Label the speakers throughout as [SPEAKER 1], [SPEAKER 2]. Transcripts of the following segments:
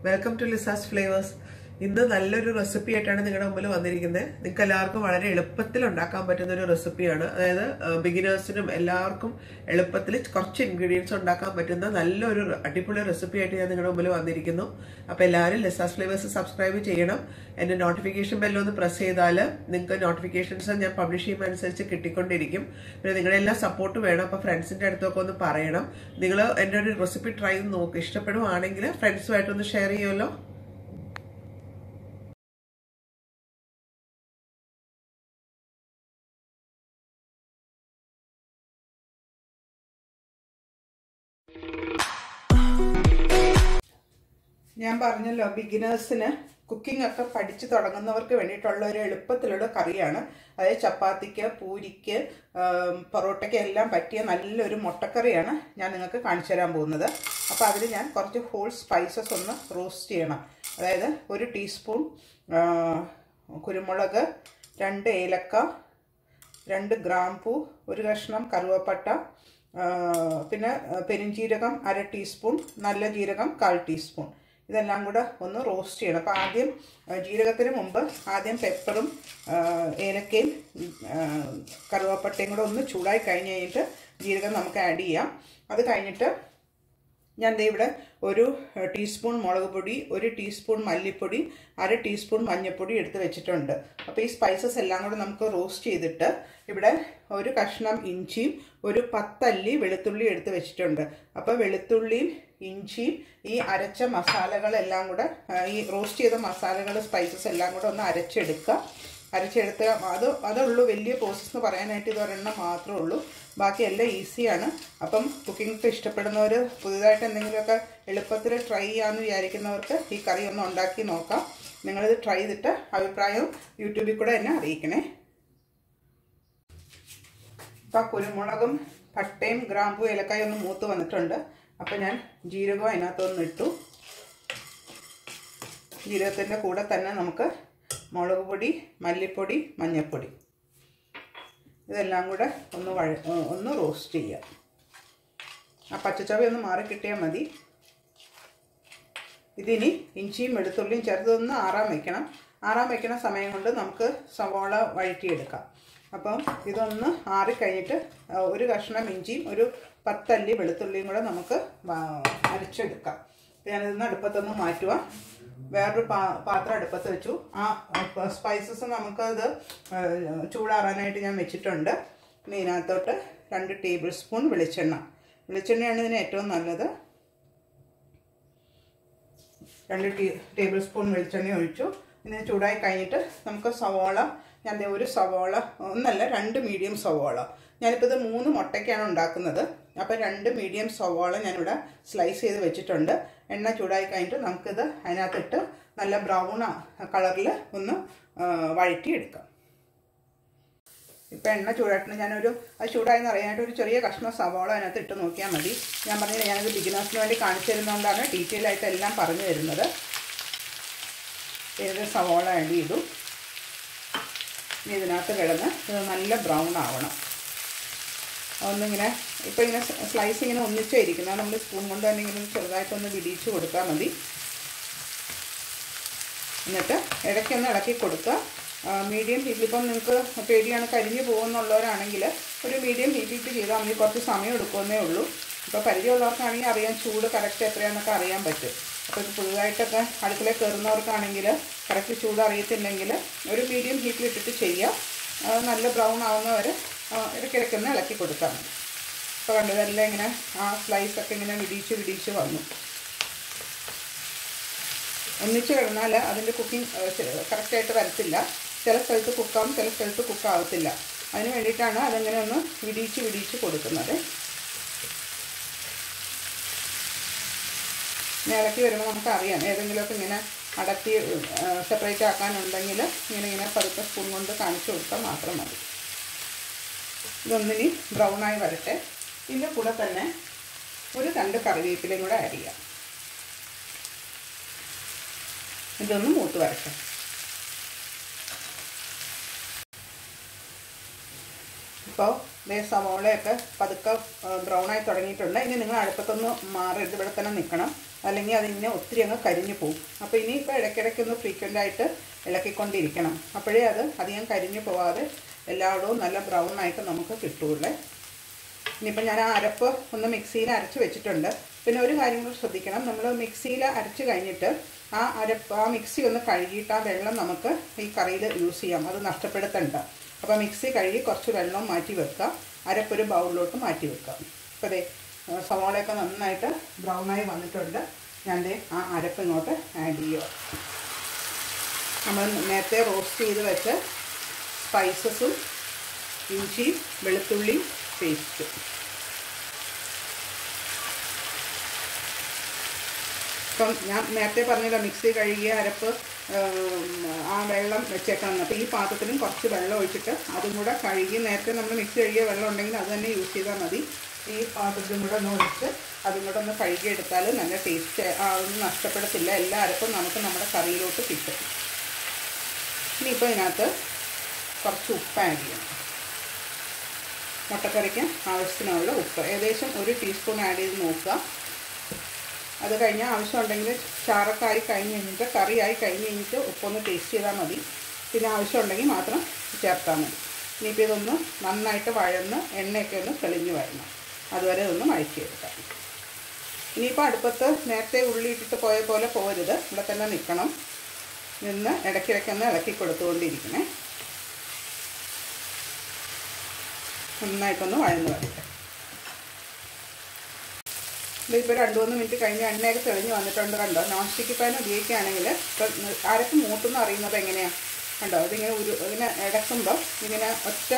[SPEAKER 1] welcome to Liza's flavours ഇന്ന് നല്ലൊരു recipe ആയിട്ടാണ് നിങ്ങളുടെ മുമ്പിൽ വന്നിരിക്കുന്നത് നിങ്ങൾക്ക് എല്ലാവർക്കും വളരെ എളുപ്പത്തിൽ ഉണ്ടാക്കാൻ പറ്റുന്ന ഒരു റെസിപ്പിയാണ് അതായത് ബിഗിനേഴ്സിനും എല്ലാവർക്കും എളുപ്പത്തിൽ കുറച്ച് ഇൻഗ്രീഡിയൻസ് ഉണ്ടാക്കാൻ പറ്റുന്ന നല്ലൊരു അടിപൊളി റെസിപ്പി ആയിട്ട് ഞാൻ നിങ്ങളുടെ മുമ്പിൽ വന്നിരിക്കുന്നു അപ്പോൾ എല്ലാവരും ലിസാസ് ഫ്ലേവേഴ്സ് സബ്സ്ക്രൈബ് ചെയ്യണം എൻ്റെ നോട്ടിഫിക്കേഷൻ ബെല്ലൊന്ന് പ്രസ് ചെയ്താൽ നിങ്ങൾക്ക് നോട്ടിഫിക്കേഷൻസ് ഞാൻ പബ്ലിഷ് ചെയ്യുമ്പോൾ അനുസരിച്ച് കിട്ടിക്കൊണ്ടിരിക്കും പിന്നെ നിങ്ങളുടെ എല്ലാ സപ്പോർട്ട് വേണം അപ്പോൾ ഫ്രണ്ട്സിൻ്റെ അടുത്തൊക്കെ ഒന്ന് പറയണം നിങ്ങൾ എൻ്റെ ഒരു റെസിപ്പി ട്രൈ ചെയ്ത് നോക്ക് ഇഷ്ടപ്പെടുവാണെങ്കിൽ ഫ്രണ്ട്സുമായിട്ടൊന്ന് ഷെയർ ചെയ്യുമല്ലോ ഞാൻ പറഞ്ഞല്ലോ ബിഗിനേഴ്സിന് കുക്കിംഗ് ഒക്കെ പഠിച്ചു തുടങ്ങുന്നവർക്ക് വേണ്ടിയിട്ടുള്ള ഒരു എളുപ്പത്തിലുള്ള കറിയാണ് അതായത് ചപ്പാത്തിക്ക് പൂരിക്ക് പൊറോട്ടയ്ക്ക് എല്ലാം പറ്റിയ നല്ലൊരു മുട്ടക്കറിയാണ് ഞാൻ നിങ്ങൾക്ക് കാണിച്ചു തരാൻ പോകുന്നത് അപ്പോൾ അതിൽ ഞാൻ കുറച്ച് ഹോൾ സ്പൈസസ് ഒന്ന് റോസ്റ്റ് ചെയ്യണം അതായത് ഒരു ടീസ്പൂൺ കുരുമുളക് രണ്ട് ഏലക്ക രണ്ട് ഗ്രാമ്പൂ ഒരു കഷ്ണം കറുവപ്പട്ട പിന്നെ പെരുംജീരകം അര ടീസ്പൂൺ നല്ല ജീരകം കാൽ ടീസ്പൂൺ ഇതെല്ലാം കൂടെ ഒന്ന് റോസ്റ്റ് ചെയ്യണം അപ്പോൾ ആദ്യം ജീരകത്തിന് മുമ്പ് ആദ്യം പെപ്പറും ഏലക്കയും കറുവപ്പട്ടയും കൂടെ ഒന്ന് ചൂടായി കഴിഞ്ഞ് കഴിഞ്ഞിട്ട് ജീരകം നമുക്ക് ആഡ് ചെയ്യാം അത് കഴിഞ്ഞിട്ട് ഞാൻ ദേ ഇവിടെ ഒരു ടീസ്പൂൺ മുളക് പൊടി ഒരു ടീസ്പൂൺ മല്ലിപ്പൊടി അര ടീസ്പൂൺ മഞ്ഞൾപ്പൊടി എടുത്ത് വെച്ചിട്ടുണ്ട് അപ്പോൾ ഈ സ്പൈസസ് എല്ലാം കൂടെ നമുക്ക് റോസ്റ്റ് ചെയ്തിട്ട് ഇവിടെ ഒരു കഷ്ണം ഇഞ്ചിയും ഒരു പത്തല്ലി വെളുത്തുള്ളി എടുത്ത് വെച്ചിട്ടുണ്ട് അപ്പോൾ വെളുത്തുള്ളിയും ഇഞ്ചിയും ഈ അരച്ച മസാലകളെല്ലാം കൂടെ ഈ റോസ്റ്റ് ചെയ്ത മസാലകൾ സ്പൈസസ് എല്ലാം കൂടെ ഒന്ന് അരച്ചെടുക്കുക അരച്ചെടുത്ത് അത് അതുള്ളൂ വലിയ പ്രോസസ്സ് എന്ന് പറയാനായിട്ട് ഇത് ഒരെണ്ണം മാത്രമേ ഉള്ളൂ ബാക്കി എല്ലാം ഈസിയാണ് അപ്പം കുക്കിംഗ് ഇഷ്ടപ്പെടുന്നവർ പുതുതായിട്ട് എന്തെങ്കിലുമൊക്കെ എളുപ്പത്തിൽ ട്രൈ ചെയ്യാമെന്ന് വിചാരിക്കുന്നവർക്ക് ഈ കറി ഒന്ന് ഉണ്ടാക്കി നോക്കാം നിങ്ങളിത് ട്രൈ ചെയ്തിട്ട് അഭിപ്രായം യൂട്യൂബിൽ കൂടെ എന്നെ അറിയിക്കണേ ഇപ്പം കുരുമുളകും പട്ടയും ഗ്രാമ്പും ഏലക്കായും ഒന്ന് മൂത്ത് വന്നിട്ടുണ്ട് അപ്പം ഞാൻ ജീരകവും അതിനകത്തൊന്ന് ഇട്ടു ജീരകത്തിൻ്റെ കൂടെ തന്നെ നമുക്ക് മുളക് പൊടി മല്ലിപ്പൊടി മഞ്ഞൾപ്പൊടി ഇതെല്ലാം കൂടെ ഒന്ന് വഴ ഒന്ന് റോസ്റ്റ് ചെയ്യാം ആ പച്ചച്ചവ ഒന്ന് മാറി കിട്ടിയാൽ മതി ഇതിനി ഇഞ്ചിയും വെളുത്തുള്ളിയും ചേർത്തൊന്ന് ആറാൻ വെക്കണം ആറാൻ വെക്കുന്ന സമയം കൊണ്ട് നമുക്ക് സവാള വഴറ്റിയെടുക്കാം അപ്പം ഇതൊന്ന് ആറിക്കഴിഞ്ഞിട്ട് ഒരു കഷ്ണം ഇഞ്ചിയും ഒരു പത്തല്ലി വെളുത്തുള്ളിയും കൂടെ നമുക്ക് അരച്ചെടുക്കാം ഞാനിതൊന്ന് അടുപ്പത്തൊന്ന് മാറ്റുക വേറൊരു പാ പാത്രം അടുപ്പത്ത് വെച്ചു ആ സ്പൈസസ് നമുക്കത് ചൂടാറാനായിട്ട് ഞാൻ വെച്ചിട്ടുണ്ട് ഇനി ഇതിനകത്തോട്ട് രണ്ട് ടേബിൾ സ്പൂൺ വെളിച്ചെണ്ണ വെളിച്ചെണ്ണയാണ് ഇതിന് ഏറ്റവും നല്ലത് രണ്ട് ടീ ടേബിൾ സ്പൂൺ വെളിച്ചെണ്ണ ഒഴിച്ചു ഇനി ചൂടായി കഴിഞ്ഞിട്ട് നമുക്ക് സവാള ഞാൻ ഒരു സവാള ഒന്നല്ല രണ്ട് മീഡിയം സവാള ഞാനിപ്പോൾ ഇത് മൂന്ന് മുട്ടയ്ക്കാണ് ഉണ്ടാക്കുന്നത് അപ്പോൾ രണ്ട് മീഡിയം സവാള ഞാനിവിടെ സ്ലൈസ് ചെയ്ത് വെച്ചിട്ടുണ്ട് എണ്ണ ചൂടായി കഴിഞ്ഞിട്ട് നമുക്കിത് അതിനകത്തിട്ട് നല്ല ബ്രൗൺ കളറിൽ ഒന്ന് വഴറ്റിയെടുക്കാം ഇപ്പം എണ്ണ ചൂടായിട്ട് ഞാനൊരു അത് ചൂടായെന്ന് അറിയാനായിട്ട് ഒരു ചെറിയ കഷ്ണം സവാള അതിനകത്ത് ഇട്ട് നോക്കിയാൽ മതി ഞാൻ പറഞ്ഞില്ല ഞാനത് ബിഗിനേഴ്സിന് വേണ്ടി കാണിച്ചു തരുന്നതുകൊണ്ടാണ് ഡീറ്റെയിൽ ആയിട്ട് എല്ലാം പറഞ്ഞു തരുന്നത് ഏത് സവാള ആഡ് ചെയ്തു ഇനി ഇതിനകത്ത് കിടന്ന് ഇത് നല്ല ബ്രൗൺ ആവണം ഒന്നിങ്ങനെ ഇപ്പോൾ ഇങ്ങനെ സ്ലൈസ് ഇങ്ങനെ ഒന്നിച്ചേ ഇരിക്കുന്നത് നമ്മൾ സ്പൂൺ കൊണ്ട് തന്നെ ഇങ്ങനെ ചെറുതായിട്ടൊന്ന് വിടിയിച്ച് കൊടുത്താൽ മതി എന്നിട്ട് ഇടയ്ക്കൊന്ന് ഇളക്കി കൊടുക്കുക മീഡിയം ഹീറ്റിൽ ഇപ്പം നിങ്ങൾക്ക് പേടിയാണ് കരിഞ്ഞു പോകുന്നുള്ളവരാണെങ്കിൽ ഒരു മീഡിയം ഹീറ്റിട്ട് ചെയ്താൽ മതി കുറച്ച് സമയം എടുക്കുമെന്നേ ഉള്ളൂ ഇപ്പോൾ പരിചയമുള്ളവർക്കാണെങ്കിൽ അറിയാം ചൂട് കറക്റ്റ് എത്രയാണെന്നൊക്കെ അറിയാൻ പറ്റും അപ്പോൾ ഇത് പുതുതായിട്ടൊക്കെ അടുക്കളയിൽ കയറുന്നവർക്കാണെങ്കിൽ കറക്റ്റ് ചൂട് അറിയത്തില്ലെങ്കിൽ ഒരു മീഡിയം ഹീറ്റിലിട്ടിട്ട് ചെയ്യാം നല്ല ബ്രൗൺ ആവുന്നവരെ ഇടയ്ക്കിടയ്ക്കൊന്ന് ഇളക്കി കൊടുത്താൽ മതി ഇപ്പോൾ കണ്ടതെല്ലാം ഇങ്ങനെ ആ സ്ലൈസൊക്കെ ഇങ്ങനെ വിടിയിച്ച് വിടിയിച്ച് വന്നു ഒന്നിച്ച് കിടന്നാൽ അതിൻ്റെ കുക്കിംഗ് കറക്റ്റായിട്ട് വരത്തില്ല ചില സ്ഥലത്ത് കുക്കാവും ചില സ്ഥലത്ത് കുക്കാവത്തില്ല അതിന് വേണ്ടിയിട്ടാണ് അതങ്ങനെ ഒന്ന് വിടിയിച്ച് വിടിയിച്ച് കൊടുക്കുന്നത് ഇങ്ങനെ ഇളക്കി വരുമ്പോൾ നമുക്കറിയാം ഏതെങ്കിലുമൊക്കെ ഇങ്ങനെ അടക്കി സെപ്പറേറ്റ് ആക്കാനുണ്ടെങ്കിൽ ഇങ്ങനെ ഇങ്ങനെ പതുക്കെ സ്പൂൺ കൊണ്ട് കാണിച്ചു കൊടുത്താൽ മാത്രം മതി ഇതൊന്നിനി ബ്രൗണായി വരട്ടെ ഇതിൻ്റെ കൂടെ തന്നെ ഒരു രണ്ട് കറിവേപ്പിലയും കൂടെ ആഡ് ചെയ്യാം ഇതൊന്ന് മൂത്ത് വരട്ടെ ഇപ്പോൾ ദേ സവോളയൊക്കെ പതുക്കെ ബ്രൗൺ ആയി തുടങ്ങിയിട്ടുണ്ട് ഇനി നിങ്ങൾ അടുപ്പത്തൊന്ന് മാറരുത് ഇവിടെ തന്നെ നിൽക്കണം അല്ലെങ്കിൽ അതിങ്ങനെ ഒത്തിരി അങ്ങ് കരിഞ്ഞു പോകും അപ്പോൾ ഇനിയിപ്പോൾ ഇടയ്ക്കിടയ്ക്കൊന്ന് ഫ്രീക്വൻ്റ് ആയിട്ട് ഇളക്കിക്കൊണ്ടിരിക്കണം അപ്പോഴേ അത് അധികം കരിഞ്ഞു പോവാതെ എല്ലായിടവും നല്ല ബ്രൗൺ ആയിട്ട് നമുക്ക് കിട്ടുള്ളേ ഇനിയിപ്പോൾ ഞാൻ ആ അരപ്പ് ഒന്ന് മിക്സിയിൽ അരച്ച് വെച്ചിട്ടുണ്ട് പിന്നെ ഒരു കാര്യം കൂടി ശ്രദ്ധിക്കണം നമ്മൾ മിക്സിയിൽ അരച്ച് കഴിഞ്ഞിട്ട് ആ അരപ്പ് ആ മിക്സി ഒന്ന് കഴുകിയിട്ട് ആ വെള്ളം നമുക്ക് ഈ കറിയിൽ യൂസ് ചെയ്യാം അത് നഷ്ടപ്പെടുത്തണ്ട അപ്പോൾ മിക്സി കഴുകി കുറച്ച് വെള്ളം മാറ്റി വെക്കുക അരപ്പൊരു ബൗളിലോട്ട് മാറ്റി വെക്കുക അപ്പോൾ അതെ സവാളയൊക്കെ നന്നായിട്ട് ബ്രൗണായി വന്നിട്ടുണ്ട് ഞാൻ ദേ ആ അരപ്പ് ഇങ്ങോട്ട് ആഡ് ചെയ്യുക നമ്മൾ നേരത്തെ റോസ്റ്റ് ചെയ്ത് വെച്ച സ്പൈസസും ഇഞ്ചി വെളുത്തുള്ളി പേസ്റ്റ് ഇപ്പം ഞാൻ നേരത്തെ പറഞ്ഞല്ലോ മിക്സി കഴുകിയ അരപ്പ് ആ വെള്ളം വെച്ചേക്കണം അപ്പോൾ ഈ പാത്രത്തിലും കുറച്ച് വെള്ളം ഒഴിച്ചിട്ട് അതും കൂടെ കഴുകി നേരത്തെ നമ്മൾ മിക്സി കഴുകിയ വെള്ളം ഉണ്ടെങ്കിൽ അത് തന്നെ യൂസ് ചെയ്താൽ മതി ഈ പാത്രത്തിലും കൂടെ ഒന്ന് ഒഴിച്ച് അതും കൂടെ ഒന്ന് കഴുകിയെടുത്താൽ നല്ല ടേസ്റ്റ് ഒന്നും നഷ്ടപ്പെടത്തില്ല എല്ലാ അരപ്പും നമുക്ക് നമ്മുടെ കറിയിലോട്ട് കിട്ടും ഇനിയിപ്പോൾ ഇതിനകത്ത് കുറച്ച് ഉപ്പ് ആഡ് ചെയ്യണം മുട്ടക്കറിക്ക് ആവശ്യത്തിനുള്ള ഉപ്പ് ഏകദേശം ഒരു ടീസ്പൂൺ ആഡ് ചെയ്ത് നോക്കുക അത് കഴിഞ്ഞാൽ ആവശ്യമുണ്ടെങ്കിൽ ചാറക്കായി കഴിഞ്ഞ് കഴിഞ്ഞിട്ട് കറിയായി കഴിഞ്ഞ് കഴിഞ്ഞിട്ട് ഉപ്പൊന്ന് ടേസ്റ്റ് ചെയ്താൽ മതി പിന്നെ ആവശ്യമുണ്ടെങ്കിൽ മാത്രം ചേർത്താൽ മതി ഇനിയിപ്പോൾ ഇതൊന്ന് നന്നായിട്ട് വഴന്ന് എണ്ണയൊക്കെ ഒന്ന് തെളിഞ്ഞ് വരണം അതുവരെ ഒന്ന് വഴറ്റിയെടുക്കാം ഇനിയിപ്പോൾ അടുപ്പത്ത് നേരത്തെ ഉള്ളി ഇട്ടിട്ട് പോയ പോലെ പോരുത് ഇവിടെ തന്നെ നിൽക്കണം നിന്ന് ഇടയ്ക്കിടയ്ക്കൊന്ന് ഇളക്കി കൊടുത്തുകൊണ്ടിരിക്കണേ നന്നായിട്ടൊന്ന് വഴന്ന് വരട്ടെ ഇതിപ്പോൾ രണ്ട് മൂന്ന് മിനിറ്റ് കഴിഞ്ഞ് എണ്ണയൊക്കെ തെളിഞ്ഞ് വന്നിട്ടുണ്ട് കണ്ടോ നോൺ സ്റ്റിക്ക് പാൻ ഉപയോഗിക്കുകയാണെങ്കിൽ ഇപ്പം അരക്ക് മൂട്ടെന്ന് അറിയുന്നത് എങ്ങനെയാണ് കണ്ടോ ഇതിങ്ങനെ ഒരു ഇങ്ങനെ ഇടക്കുമ്പോൾ ഇങ്ങനെ ഒറ്റ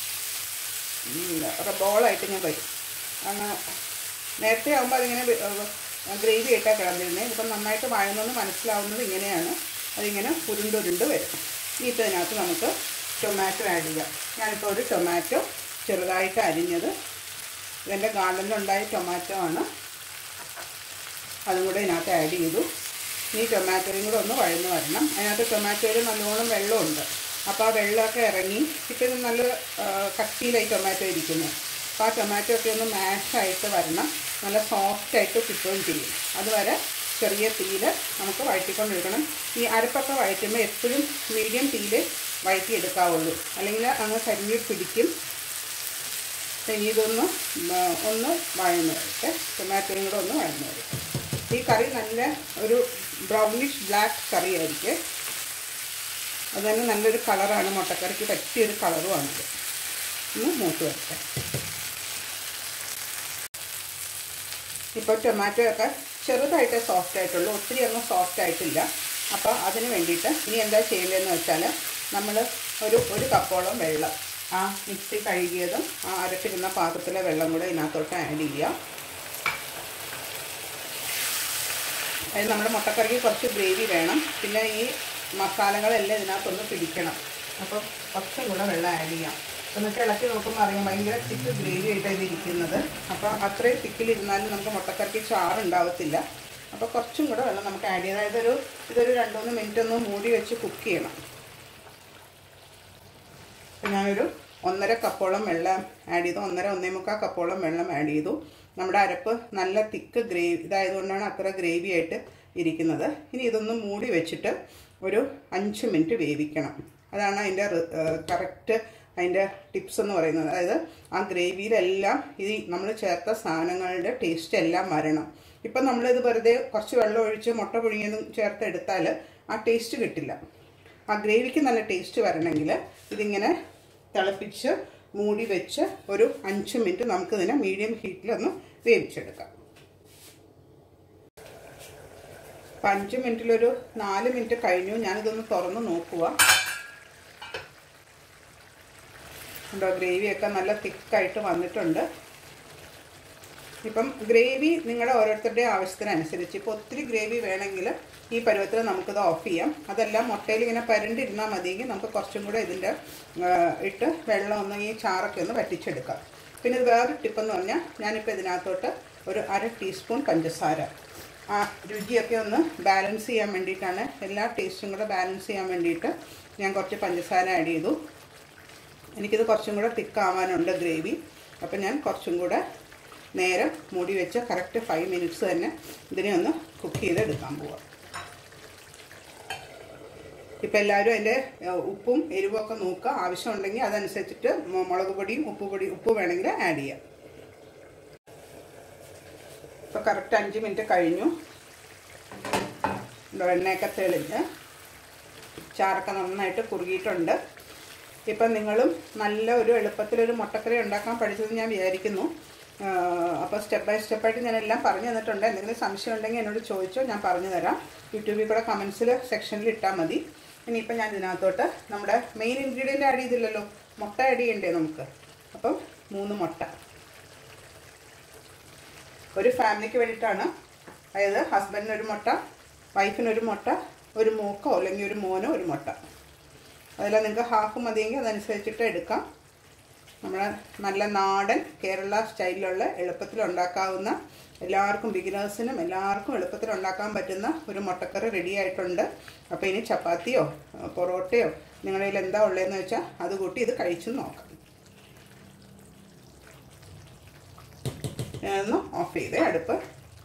[SPEAKER 1] ബോളായിട്ട് ഇങ്ങനെ വരും അങ്ങനെ നേരത്തെ ആകുമ്പോൾ അതിങ്ങനെ ഗ്രേവി ആയിട്ടാണ് കിടന്നിരുന്നത് ഇപ്പം നന്നായിട്ട് വഴന്നെന്ന് മനസ്സിലാവുന്നത് ഇങ്ങനെയാണ് അതിങ്ങനെ ഉരുണ്ടുരുണ്ട് വരും ഈ ഇതിനകത്ത് നമുക്ക് ടൊമാറ്റോ ആഡ് ചെയ്യാം ഞാനിപ്പോൾ ഒരു ടൊമാറ്റോ ചെറുതായിട്ട് അരിഞ്ഞത് ഇതെൻ്റെ ഗാർഡനിലുണ്ടായ ടൊമാറ്റോ ആണ് അതും കൂടെ ഇതിനകത്ത് ആഡ് ചെയ്തു ഈ ടൊമാറ്റോയും കൂടെ ഒന്ന് വഴന്ന് വരണം അതിനകത്ത് ടൊമാറ്റോയിൽ നല്ലോണം വെള്ളമുണ്ട് അപ്പോൾ ആ വെള്ളമൊക്കെ ഇറങ്ങി ഇപ്പോൾ ഇത് നല്ല കട്ടിയിലായി ടൊമാറ്റോ ഇരിക്കുന്നത് അപ്പോൾ ആ ടൊമാറ്റോ ഒക്കെ ഒന്ന് മാഷായിട്ട് വരണം നല്ല സോഫ്റ്റായിട്ട് കിട്ടുകയും ചെയ്യും അതുവരെ ചെറിയ തീയിൽ നമുക്ക് വഴറ്റിക്കൊണ്ടിരിക്കണം ഈ അരപ്പൊക്കെ വഴറ്റുമ്പോൾ എപ്പോഴും മീഡിയം തീയിൽ വഴറ്റിയെടുക്കാവുള്ളൂ അല്ലെങ്കിൽ അങ്ങ് കരിഞ്ഞ് പിടിക്കും ഇനി ഇതൊന്ന് ഒന്ന് വഴന്ന് വരട്ടെ ടൊമാറ്റോയും കൂടെ ഒന്ന് വഴന്ന് വരട്ടെ ഈ കറി നല്ല ഒരു ബ്രൗണിഷ് ബ്ലാക്ക് കറി ആയിരിക്കും അത് തന്നെ നല്ലൊരു കളറാണ് മുട്ടക്കറിക്ക് പറ്റിയൊരു കളറുമാണിത് ഒന്ന് മൂത്ത് വരട്ടെ ഇപ്പോൾ ടൊമാറ്റോ ഒക്കെ ചെറുതായിട്ടേ സോഫ്റ്റ് ആയിട്ടുള്ളൂ ഒത്തിരി ഒന്നും സോഫ്റ്റ് ആയിട്ടില്ല അപ്പോൾ അതിന് വേണ്ടിയിട്ട് ഇനി എന്താ ചെയ്യേണ്ടതെന്ന് വെച്ചാൽ നമ്മൾ ഒരു ഒരു കപ്പോളം വെള്ളം ആ മിക്സി കഴുകിയതും ആ അരപ്പിരുന്ന പാത്രത്തിലെ വെള്ളം കൂടെ ഇതിനകത്തോട്ട് ആഡ് ചെയ്യുക അത് നമ്മുടെ മുട്ടക്കറിക്ക് കുറച്ച് ഗ്രേവി വേണം പിന്നെ ഈ മസാലകളെല്ലാം ഇതിനകത്തൊന്ന് പിടിക്കണം അപ്പോൾ കുറച്ചും കൂടെ വെള്ളം ആഡ് ചെയ്യാം എന്നിട്ട് ഇളക്കി നോക്കുമ്പോൾ അറിയാം ഭയങ്കര തിക്ക് ഗ്രേവി ആയിട്ടാണ് ഇത് ഇരിക്കുന്നത് അപ്പോൾ അത്രയും തിക്കിലിരുന്നാലും നമുക്ക് മുട്ടക്കറിക്ക് ചാറുണ്ടാവത്തില്ല അപ്പോൾ കുറച്ചും കൂടെ വെള്ളം നമുക്ക് ആഡ് ചെയ്യാം അതായത് ഒരു ഇതൊരു രണ്ട് മൂന്ന് മിനിറ്റ് ഒന്ന് മൂടി വെച്ച് കുക്ക് ചെയ്യണം അപ്പോൾ ഞാനൊരു ഒന്നര കപ്പോളം വെള്ളം ആഡ് ചെയ്തു ഒന്നര ഒന്നേ മുക്കാൽ കപ്പോളം വെള്ളം ആഡ് ചെയ്തു നമ്മുടെ അരപ്പ് നല്ല തിക്ക് ഗ്രേവി ഇതായതുകൊണ്ടാണ് അത്ര ഗ്രേവി ആയിട്ട് ഇരിക്കുന്നത് ഇനി ഇതൊന്ന് മൂടി വെച്ചിട്ട് ഒരു അഞ്ച് മിനിറ്റ് വേവിക്കണം അതാണ് അതിൻ്റെ കറക്റ്റ് അതിൻ്റെ ടിപ്സ് എന്ന് പറയുന്നത് അതായത് ആ ഗ്രേവിയിലെല്ലാം ഈ നമ്മൾ ചേർത്ത സാധനങ്ങളുടെ ടേസ്റ്റ് എല്ലാം വരണം ഇപ്പം നമ്മളിത് വെറുതെ കുറച്ച് വെള്ളം ഒഴിച്ച് മുട്ട പുഴുങ്ങിയതും ചേർത്ത് എടുത്താൽ ആ ടേസ്റ്റ് കിട്ടില്ല ആ ഗ്രേവിക്ക് നല്ല ടേസ്റ്റ് വരണമെങ്കിൽ ഇതിങ്ങനെ തിളപ്പിച്ച് മൂടി വെച്ച് ഒരു അഞ്ച് മിനിറ്റ് നമുക്കിതിനെ മീഡിയം ഹീറ്റിലൊന്ന് വേവിച്ചെടുക്കാം അപ്പം അഞ്ച് മിനിറ്റിലൊരു നാല് മിനിറ്റ് കഴിഞ്ഞു ഞാനിതൊന്ന് തുറന്ന് നോക്കുക ഉണ്ടോ ഗ്രേവിയൊക്കെ നല്ല തിക്കായിട്ട് വന്നിട്ടുണ്ട് ഇപ്പം ഗ്രേവി നിങ്ങളുടെ ഓരോരുത്തരുടെ ആവശ്യത്തിനനുസരിച്ച് ഇപ്പോൾ ഒത്തിരി ഗ്രേവി വേണമെങ്കിൽ ഈ പരുവത്തിൽ നമുക്കിത് ഓഫ് ചെയ്യാം അതെല്ലാം മുട്ടയിൽ ഇങ്ങനെ പരണ്ടിരുന്നാൽ മതിയെങ്കിൽ നമുക്ക് കുറച്ചും കൂടെ ഇതിൻ്റെ ഇട്ട് വെള്ളം ഒന്ന് ഈ ചാറൊക്കെ ഒന്ന് വറ്റിച്ചെടുക്കാം പിന്നെ ഇത് വേറൊരു ടിപ്പെന്ന് പറഞ്ഞാൽ ഞാനിപ്പോൾ ഇതിനകത്തോട്ട് ഒരു അര ടീസ്പൂൺ പഞ്ചസാര ആ രുചിയൊക്കെ ഒന്ന് ബാലൻസ് ചെയ്യാൻ വേണ്ടിയിട്ടാണ് എല്ലാ ടേസ്റ്റും കൂടെ ബാലൻസ് ചെയ്യാൻ വേണ്ടിയിട്ട് ഞാൻ കുറച്ച് പഞ്ചസാര ആഡ് ചെയ്തു എനിക്കിത് കുറച്ചും കൂടെ തിക്കാവാനുണ്ട് ഗ്രേവി അപ്പം ഞാൻ കുറച്ചും കൂടെ നേരം മൂടി വെച്ച് കറക്റ്റ് ഫൈവ് മിനിറ്റ്സ് തന്നെ ഇതിനെ ഒന്ന് കുക്ക് ചെയ്തെടുക്കാൻ പോവാം ഇപ്പം എല്ലാവരും അതിൻ്റെ ഉപ്പും എരിവും ഒക്കെ നോക്കുക ആവശ്യമുണ്ടെങ്കിൽ അതനുസരിച്ചിട്ട് മു- മുളക് പൊടിയും ഉപ്പ് പൊടി ഉപ്പ് വേണമെങ്കിൽ ആഡ് ചെയ്യാം ഇപ്പോൾ കറക്റ്റ് അഞ്ച് മിനിറ്റ് കഴിഞ്ഞു ഇതോ എണ്ണയൊക്കെ തെളിഞ്ഞ് ചാറൊക്കെ നന്നായിട്ട് കുറുകിയിട്ടുണ്ട് ഇപ്പം നിങ്ങളും നല്ല ഒരു എളുപ്പത്തിലൊരു മുട്ടക്കറി ഉണ്ടാക്കാൻ പഠിച്ചത് ഞാൻ വിചാരിക്കുന്നു അപ്പോൾ സ്റ്റെപ്പ് ബൈ സ്റ്റെപ്പായിട്ട് ഞാൻ എല്ലാം പറഞ്ഞു തന്നിട്ടുണ്ട് എന്തെങ്കിലും സംശയം ഉണ്ടെങ്കിൽ എന്നോട് ചോദിച്ചോ ഞാൻ പറഞ്ഞു തരാം യൂട്യൂബിൽ കൂടെ കമൻസിൽ സെക്ഷനിൽ ഇട്ടാൽ മതി ഇനിയിപ്പോൾ ഞാൻ ഇതിനകത്തോട്ട് നമ്മുടെ മെയിൻ ഇൻഗ്രീഡിയൻ്റ് ആഡ് ചെയ്തില്ലല്ലോ മുട്ട ആഡ് ചെയ്യണ്ടേ നമുക്ക് അപ്പം മൂന്ന് മുട്ട ഒരു ഫാമിലിക്ക് വേണ്ടിയിട്ടാണ് അതായത് ഹസ്ബൻഡിന് ഒരു മുട്ട വൈഫിന് ഒരു മുട്ട ഒരു മൂക്കോ അല്ലെങ്കിൽ ഒരു മോനോ ഒരു മുട്ട അതിൽ നിങ്ങൾക്ക് ഹാഫ് മതിയെങ്കിൽ അതനുസരിച്ചിട്ട് എടുക്കാം നമ്മുടെ നല്ല നാടൻ കേരള സ്റ്റൈലിലുള്ള എളുപ്പത്തിൽ ഉണ്ടാക്കാവുന്ന എല്ലാവർക്കും ബിഗിനേഴ്സിനും എല്ലാവർക്കും എളുപ്പത്തിൽ ഉണ്ടാക്കാൻ പറ്റുന്ന ഒരു മുട്ടക്കറി റെഡി ആയിട്ടുണ്ട് അപ്പോൾ ഇനി ചപ്പാത്തിയോ പൊറോട്ടയോ നിങ്ങളുടെ കയ്യിൽ എന്താ ഉള്ളതെന്ന് വെച്ചാൽ അത് കൂട്ടി ഇത് കഴിച്ചു നോക്കാം ഞാനൊന്ന് ഓഫ് ചെയ്തേ അടുപ്പ്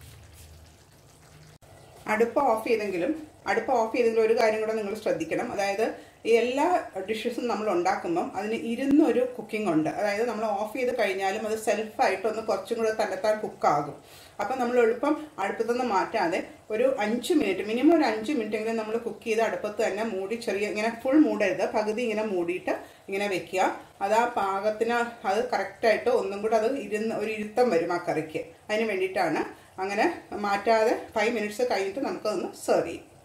[SPEAKER 1] അടുപ്പ് ഓഫ് ചെയ്തെങ്കിലും അടുപ്പ് ഓഫ് ചെയ്തെങ്കിലും ഒരു കാര്യം കൂടെ നിങ്ങൾ ശ്രദ്ധിക്കണം അതായത് ഈ എല്ലാ ഡിഷസും നമ്മൾ ഉണ്ടാക്കുമ്പം അതിന് ഇരുന്നൊരു കുക്കിംഗ് ഉണ്ട് അതായത് നമ്മൾ ഓഫ് ചെയ്ത് കഴിഞ്ഞാലും അത് സെൽഫായിട്ടൊന്ന് കുറച്ചും കൂടെ തന്നെത്താൻ കുക്കാകും അപ്പം നമ്മൾ എളുപ്പം അടുപ്പത്തു നിന്ന് മാറ്റാതെ ഒരു അഞ്ച് മിനിറ്റ് മിനിമം ഒരു അഞ്ച് മിനിറ്റ് എങ്കിലും നമ്മൾ കുക്ക് ചെയ്ത് അടുപ്പത്ത് തന്നെ മൂടി ചെറിയ ഇങ്ങനെ ഫുൾ മൂടരുത് പകുതി ഇങ്ങനെ മൂടിയിട്ട് ഇങ്ങനെ വെക്കുക അത് ആ പാകത്തിന് അത് കറക്റ്റായിട്ട് ഒന്നും കൂടെ അത് ഇരുന്ന് ഒരു ഇരുത്തം വരും ആ കറിക്ക് അതിന് വേണ്ടിയിട്ടാണ് അങ്ങനെ മാറ്റാതെ ഫൈവ് മിനിറ്റ്സ് കഴിഞ്ഞിട്ട് നമുക്കതൊന്ന് സെർവ് ചെയ്യും